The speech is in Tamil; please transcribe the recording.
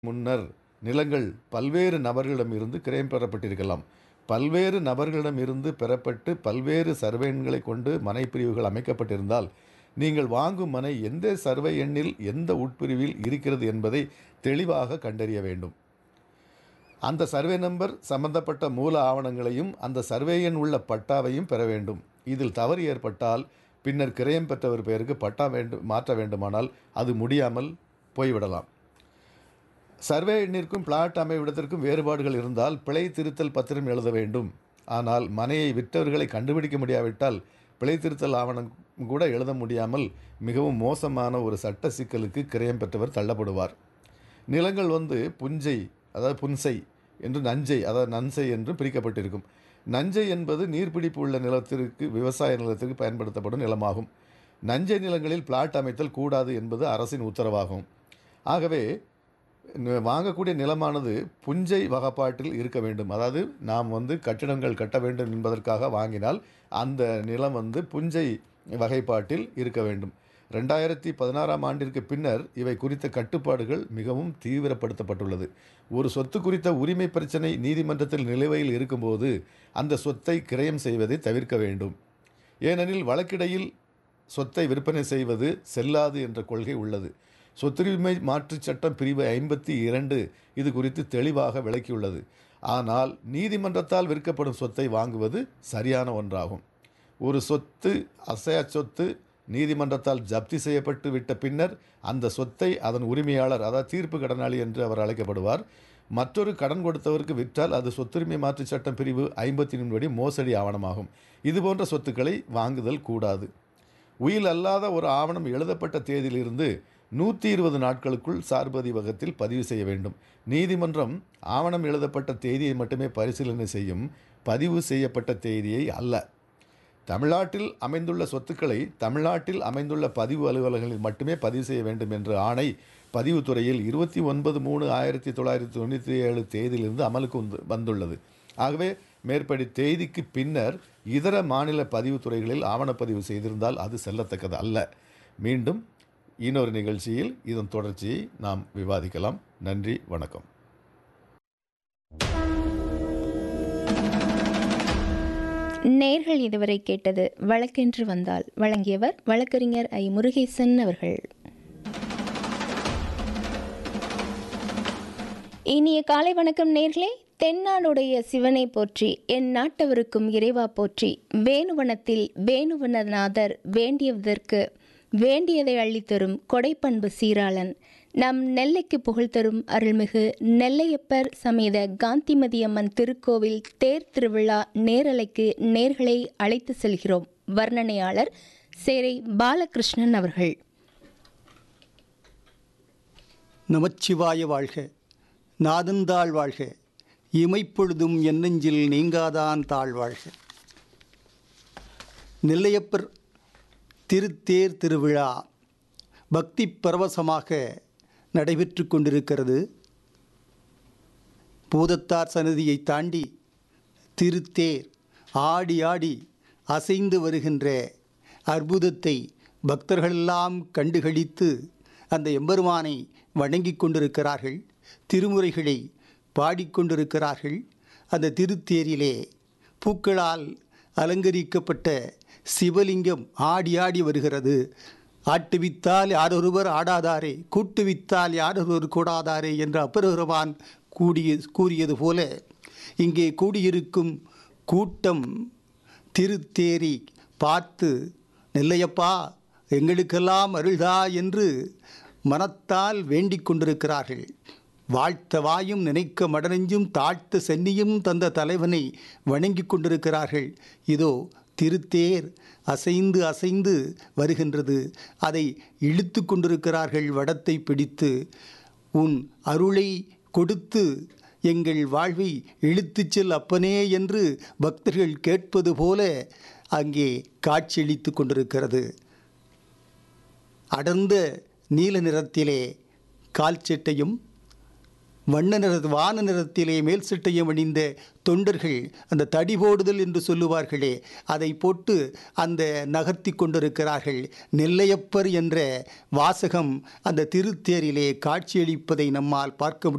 முன்னர் நிலங்கள் பல்வேறு நபர்களிடமிருந்து கிரயம் பெறப்பட்டிருக்கலாம் பல்வேறு நபர்களிடமிருந்து பெறப்பட்டு பல்வேறு சர்வே எண்களை கொண்டு மனை பிரிவுகள் அமைக்கப்பட்டிருந்தால் நீங்கள் வாங்கும் மனை எந்த சர்வே எண்ணில் எந்த உட்பிரிவில் இருக்கிறது என்பதை தெளிவாக கண்டறிய வேண்டும் அந்த சர்வே நம்பர் சம்பந்தப்பட்ட மூல ஆவணங்களையும் அந்த சர்வே எண் உள்ள பட்டாவையும் பெற வேண்டும் இதில் தவறு ஏற்பட்டால் பின்னர் கிரயம் பெற்றவர் பெயருக்கு பட்டா வேண்டும் மாற்ற வேண்டுமானால் அது முடியாமல் போய்விடலாம் சர்வே எண்ணிற்கும் பிளாட் அமைவிடத்திற்கும் வேறுபாடுகள் இருந்தால் பிழை திருத்தல் பத்திரம் எழுத வேண்டும் ஆனால் மனையை விற்றவர்களை கண்டுபிடிக்க முடியாவிட்டால் பிழை திருத்தல் ஆவணம் கூட எழுத முடியாமல் மிகவும் மோசமான ஒரு சட்ட சிக்கலுக்கு கிரயம் பெற்றவர் தள்ளப்படுவார் நிலங்கள் வந்து புஞ்சை அதாவது புன்சை என்று நஞ்சை அதாவது நன்சை என்று பிரிக்கப்பட்டிருக்கும் நஞ்சை என்பது நீர்பிடிப்பு உள்ள நிலத்திற்கு விவசாய நிலத்திற்கு பயன்படுத்தப்படும் நிலமாகும் நஞ்சை நிலங்களில் பிளாட் அமைத்தல் கூடாது என்பது அரசின் உத்தரவாகும் ஆகவே ந- வாங்கக்கூடிய நிலமானது புஞ்சை வகைப்பாட்டில் இருக்க வேண்டும் அதாவது நாம் வந்து கட்டிடங்கள் கட்ட வேண்டும் என்பதற்காக வாங்கினால் அந்த நிலம் வந்து புஞ்சை வகைப்பாட்டில் இருக்க வேண்டும் ரெண்டாயிரத்தி பதினாறாம் ஆண்டிற்கு பின்னர் இவை குறித்த கட்டுப்பாடுகள் மிகவும் தீவிரப்படுத்தப்பட்டுள்ளது ஒரு சொத்து குறித்த உரிமை பிரச்சனை நீதிமன்றத்தில் நிலுவையில் இருக்கும்போது அந்த சொத்தை கிரயம் செய்வதை தவிர்க்க வேண்டும் ஏனெனில் வழக்கிடையில் சொத்தை விற்பனை செய்வது செல்லாது என்ற கொள்கை உள்ளது சொத்துரிமை மாற்றுச் சட்டம் பிரிவு ஐம்பத்தி இரண்டு இது குறித்து தெளிவாக விளக்கியுள்ளது ஆனால் நீதிமன்றத்தால் விற்கப்படும் சொத்தை வாங்குவது சரியான ஒன்றாகும் ஒரு சொத்து அசையா சொத்து நீதிமன்றத்தால் ஜப்தி செய்யப்பட்டு விட்ட பின்னர் அந்த சொத்தை அதன் உரிமையாளர் அதாவது தீர்ப்பு கடனாளி என்று அவர் அழைக்கப்படுவார் மற்றொரு கடன் கொடுத்தவருக்கு விற்றால் அது சொத்துரிமை மாற்றுச் சட்டம் பிரிவு ஐம்பத்தி படி மோசடி ஆவணமாகும் இதுபோன்ற சொத்துக்களை வாங்குதல் கூடாது உயில் அல்லாத ஒரு ஆவணம் எழுதப்பட்ட தேதியிலிருந்து நூற்றி இருபது நாட்களுக்குள் சார்பதிவகத்தில் பதிவு செய்ய வேண்டும் நீதிமன்றம் ஆவணம் எழுதப்பட்ட தேதியை மட்டுமே பரிசீலனை செய்யும் பதிவு செய்யப்பட்ட தேதியை அல்ல தமிழ்நாட்டில் அமைந்துள்ள சொத்துக்களை தமிழ்நாட்டில் அமைந்துள்ள பதிவு அலுவலகங்களில் மட்டுமே பதிவு செய்ய வேண்டும் என்ற ஆணை பதிவுத்துறையில் இருபத்தி ஒன்பது மூணு ஆயிரத்தி தொள்ளாயிரத்தி தொண்ணூற்றி ஏழு தேதியிலிருந்து அமலுக்கு வந்து- வந்துள்ளது ஆகவே மேற்படி தேதிக்கு பின்னர் இதர மாநில பதிவுத்துறைகளில் ஆவணப்பதிவு செய்திருந்தால் அது செல்லத்தக்கது அல்ல மீண்டும் இன்னொரு நிகழ்ச்சியில் இதன் தொடர்ச்சியை நாம் விவாதிக்கலாம் நன்றி வணக்கம் நேர்கள் இதுவரை கேட்டது வழக்கென்று வந்தால் வழங்கியவர் வழக்கறிஞர் ஐ முருகேசன் அவர்கள் இனிய காலை வணக்கம் நேர்களே தென்னாடுடைய சிவனை போற்றி என் நாட்டவருக்கும் இறைவா போற்றி வேணுவனத்தில் வேணுவனநாதர் வேண்டியதற்கு வேண்டியதை அள்ளித்தரும் கொடைப்பண்பு சீராளன் நம் நெல்லைக்கு புகழ் தரும் அருள்மிகு நெல்லையப்பர் சமேத காந்திமதி அம்மன் திருக்கோவில் தேர் திருவிழா நேரலைக்கு நேர்களை அழைத்து செல்கிறோம் வர்ணனையாளர் சேரை பாலகிருஷ்ணன் அவர்கள் நமச்சிவாய வாழ்க நாதந்தாள் வாழ்க இமைப்பொழுதும் என்னெஞ்சில் நீங்காதான் தாழ் வாழ்க நெல்லையப்பர் திருத்தேர் திருவிழா பக்தி பரவசமாக நடைபெற்று கொண்டிருக்கிறது பூதத்தார் சன்னதியை தாண்டி திருத்தேர் ஆடி ஆடி அசைந்து வருகின்ற அற்புதத்தை பக்தர்களெல்லாம் கண்டுகளித்து அந்த எம்பெருமானை வணங்கிக் கொண்டிருக்கிறார்கள் திருமுறைகளை பாடிக்கொண்டிருக்கிறார்கள் அந்த திருத்தேரிலே பூக்களால் அலங்கரிக்கப்பட்ட சிவலிங்கம் ஆடி ஆடி வருகிறது ஆட்டுவித்தால் யாரொருவர் ஆடாதாரே கூட்டுவித்தால் யாரொருவர் கூடாதாரே என்ற அப்பெருமான் கூடிய கூறியது போல இங்கே கூடியிருக்கும் கூட்டம் திருத்தேரி பார்த்து நெல்லையப்பா எங்களுக்கெல்லாம் அருள்தா என்று மனத்தால் வேண்டிக் கொண்டிருக்கிறார்கள் வாழ்த்த வாயும் நினைக்க மடனெஞ்சும் தாழ்த்த சென்னியும் தந்த தலைவனை வணங்கிக் கொண்டிருக்கிறார்கள் இதோ திருத்தேர் அசைந்து அசைந்து வருகின்றது அதை இழுத்து கொண்டிருக்கிறார்கள் வடத்தை பிடித்து உன் அருளை கொடுத்து எங்கள் வாழ்வை இழுத்துச் செல் அப்பனே என்று பக்தர்கள் கேட்பது போல அங்கே காட்சியளித்து கொண்டிருக்கிறது அடர்ந்த நீல நிறத்திலே கால் சட்டையும் வண்ண நிற வான நிறத்திலே மேல் சட்டையும் அணிந்த தொண்டர்கள் அந்த தடி போடுதல் என்று சொல்லுவார்களே அதை போட்டு அந்த நகர்த்தி கொண்டிருக்கிறார்கள் நெல்லையப்பர் என்ற வாசகம் அந்த திருத்தேரிலே காட்சியளிப்பதை நம்மால் பார்க்க முடியும்